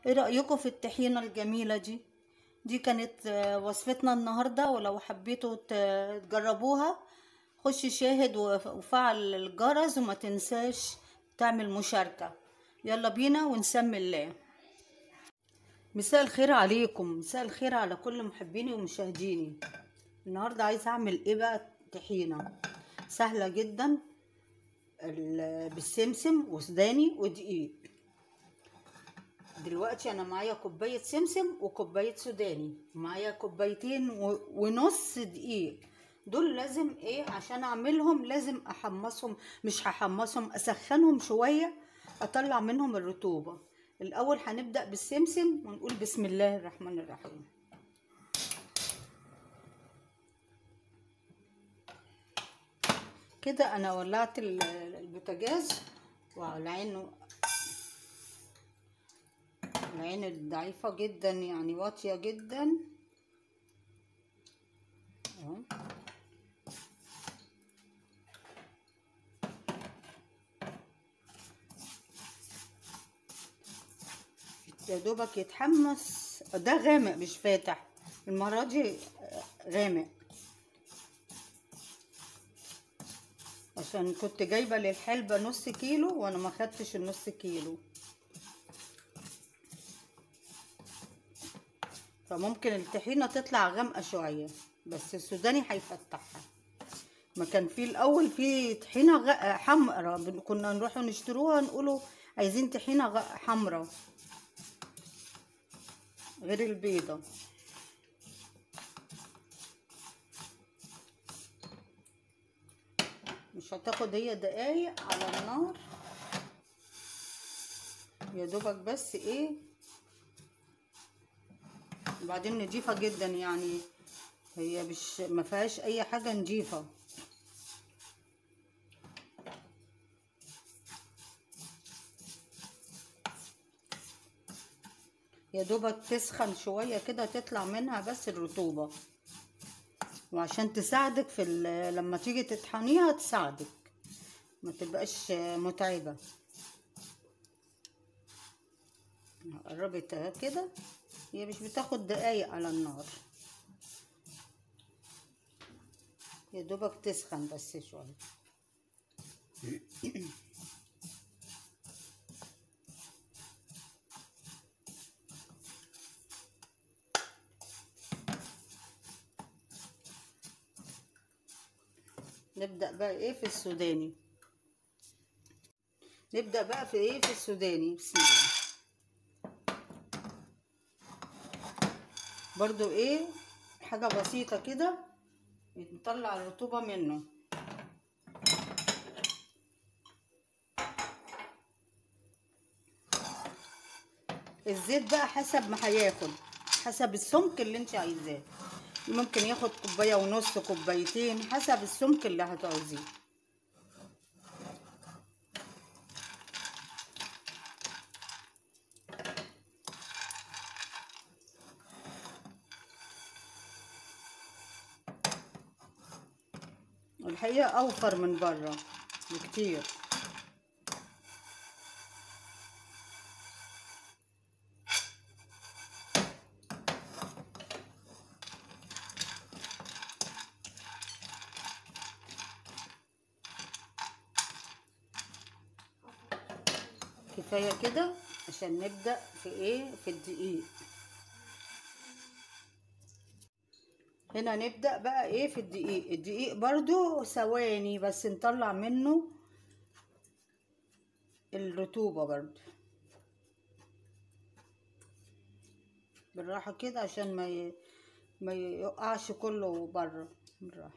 ايه رأيكم في الطحينة الجميلة دي دي كانت آه، وصفتنا النهاردة ولو حبيتوا ت- تجربوها خش شاهد وف- وفعل الجرس وما تنساش تعمل مشاركة يلا بينا ونسمي الله مساء الخير عليكم مساء الخير على كل محبيني ومشاهديني النهاردة عايزة اعمل ايه بقى طحينة سهلة جدا ال- بالسمسم وسوداني ودقيق دلوقتي انا معايا كوبايه سمسم وكوبايه سوداني معايا كوبايتين و- ونص دقيق دول لازم ايه عشان اعملهم لازم احمصهم مش هحمصهم اسخنهم شويه اطلع منهم الرطوبه الاول هنبدا بالسمسم ونقول بسم الله الرحمن الرحيم كده انا ولعت ال- البوتاجاز وعلى عينه العين الضعيفة جدا يعني واطية جدا اهو يا دوبك يتحمس ده غامق مش فاتح المرة دي غامق عشان كنت جايبة للحلبة نص كيلو وانا ما خدتش النص كيلو فممكن الطحينة تطلع غامقة شوية بس السوداني هيفتحها ما كان في الأول في طحينة غ- حمرا بن- كنا نروحوا نشتروها نقولوا عايزين طحينة غ- حمرا غير البيضة مش هتاخد هي دقايق على النار يا دوبك بس ايه وبعدين نضيفة جدا يعني هي مش ما فيهاش اي حاجة نضيفة يا دوبك تسخن شوية كده تطلع منها بس الرطوبة وعشان تساعدك في ال- لما تيجي تطحنيها تساعدك ما تبقاش متعبة قربت اهي كده هي مش بتاخد دقايق على النار يا دوبك تسخن بس شوية نبدأ بقى ايه في السوداني نبدأ بقى في ايه في السوداني بسم الله برضو ايه حاجة بسيطة كده نطلع الرطوبة منه الزيت بقى حسب ما هياخد حسب السمك اللي انت عايزاه ممكن ياخد كوباية ونص كوبايتين حسب السمك اللي هتعوزيه الحقيقة أوفر من بره بكتير كفاية كده عشان نبدأ في ايه في الدقيق هنا نبدأ بقى ايه في الدقيق الدقيق برضو ثواني بس نطلع منه الرطوبة برضو بالراحة كده عشان ما ي... ما يقعش كله بره بالراحة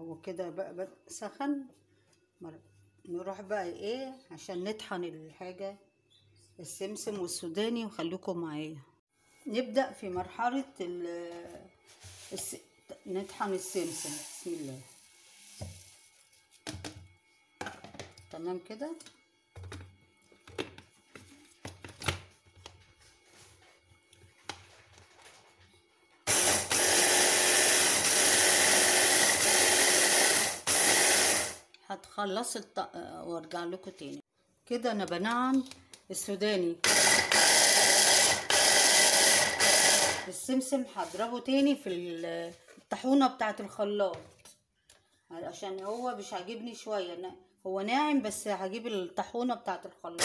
هو كده بقى بقى سخن مر- نروح بقى ايه عشان نطحن الحاجة السمسم والسوداني وخليكم معايا نبدأ في مرحلة ال الس... نطحن السمسم بسم الله تمام كده هتخلص الط... وارجع لكم تاني كده انا بنعم السوداني السمسم هضربه تاني في ال- الطاحونه بتاعه الخلاط عشان هو مش عاجبني شويه نا- هو ناعم بس هجيب الطاحونه بتاعه الخلاط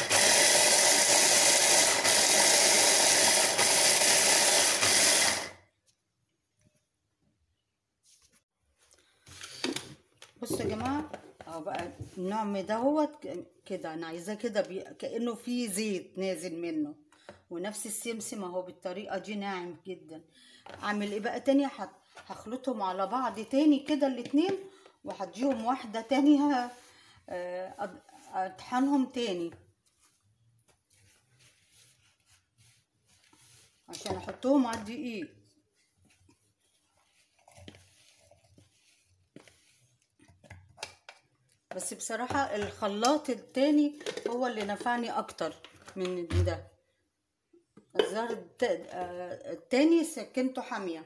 بصوا يا جماعه اهو بقى النعم دهوت ك- كده انا عايزاه كده بي... كانه في زيت نازل منه ونفس السمسم اهو بالطريقه دي ناعم جدا اعمل ايه بقى تاني هت... هخلطهم على بعض تاني كده الاتنين وهديهم واحده تانية آه، أد- اطحنهم تاني عشان احطهم على الدقيق بس بصراحة الخلاط التاني هو اللي نفعني أكتر من ده الزهر الت- آه، التاني سكنته حامية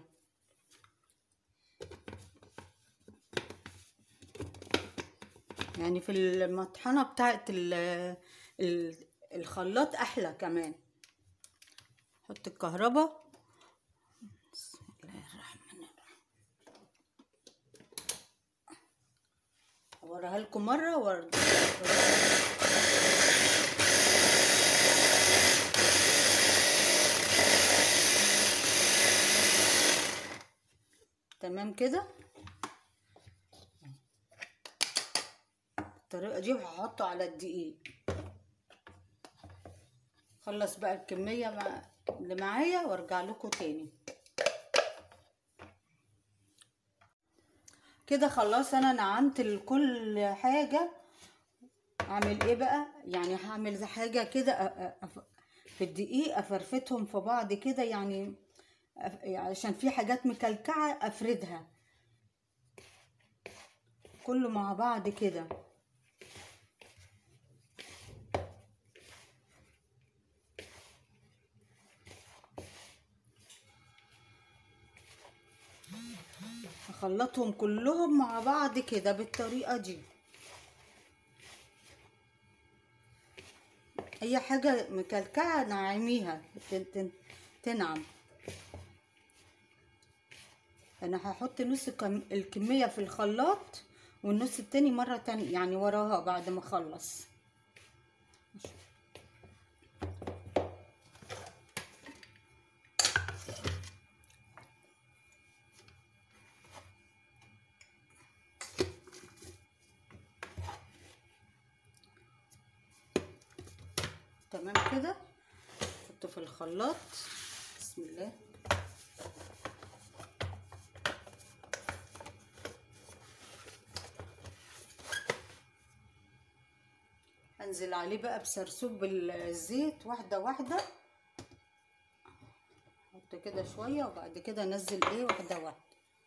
يعني في المطحنة بتاعت ال- ال- الخلاط أحلى كمان حط الكهرباء بسم الله الرحمن الرحيم اوريها لكم مره وارجع تمام كده الطريقه دي هحطه على الدقيق خلص بقى الكميه مع اللي معايا وارجع لكم تاني كده خلاص انا نعمت كل حاجه اعمل ايه بقى يعني هعمل زي حاجه كده أ- أ- أف- في الدقيق افرفتهم في بعض كده يعني أف- عشان في حاجات مكلكعه افردها كله مع بعض كده اخلطهم كلهم مع بعض كده بالطريقه دي اي حاجه مكلكعه نعميها تن- تن- تنعم انا هحط نص كم- الكميه في الخلاط والنص التاني مره تانية يعني وراها بعد ما اخلص تمام كده حطه في الخلاط بسم الله انزل عليه بقى بسرسوب الزيت واحده واحده احط كده شويه وبعد كده انزل ايه واحده واحده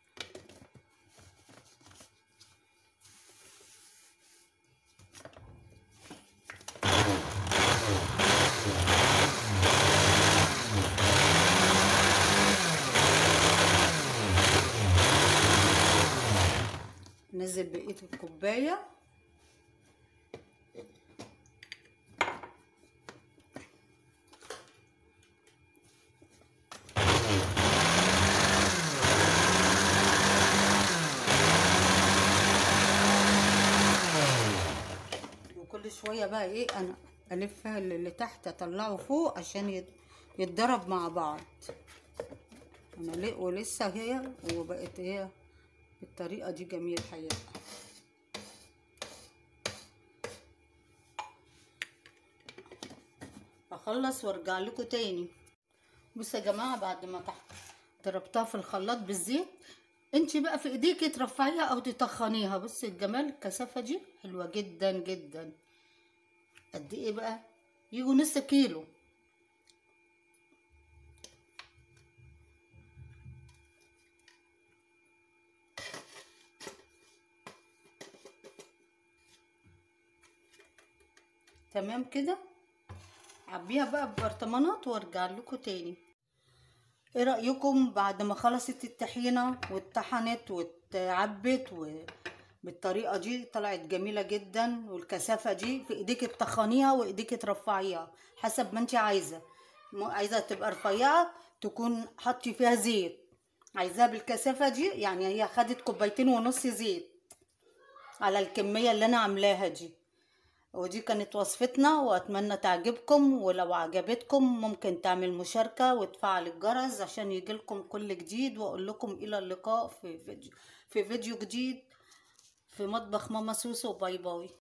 نزل بقيه الكوبايه وكل شويه بقى ايه انا الفها اللي اللي تحت اطلعه فوق عشان يت- يتضرب مع بعض انا ليه ولسه هي وبقت هي بالطريقه دي جميل حقيقه اخلص وارجع لكم تاني بصوا يا جماعه بعد ما تحت ضربتها في الخلاط بالزيت انت بقى في ايديكي ترفعيها او تطخنيها بصي الجمال الكثافه دي حلوه جدا جدا قد ايه بقى يجوا نص كيلو تمام كده عبيها بقى ببرطمانات وارجع لكم تاني ايه رأيكم بعد ما خلصت الطحينة واتطحنت واتعبت وبالطريقة دي طلعت جميلة جدا والكثافة دي في ايديك تطخنيها وايديك ترفعيها حسب ما انت عايزة م- عايزة تبقى رفيعة تكون حطي فيها زيت عايزاها بالكثافة دي يعني هي خدت كوبايتين ونص زيت على الكمية اللي انا عاملاها دي ودي كانت وصفتنا واتمنى تعجبكم ولو عجبتكم ممكن تعمل مشاركة وتفعل الجرس عشان يجيلكم كل جديد واقول لكم الى اللقاء في فيديو في فيديو جديد في مطبخ ماما سوسو باي باي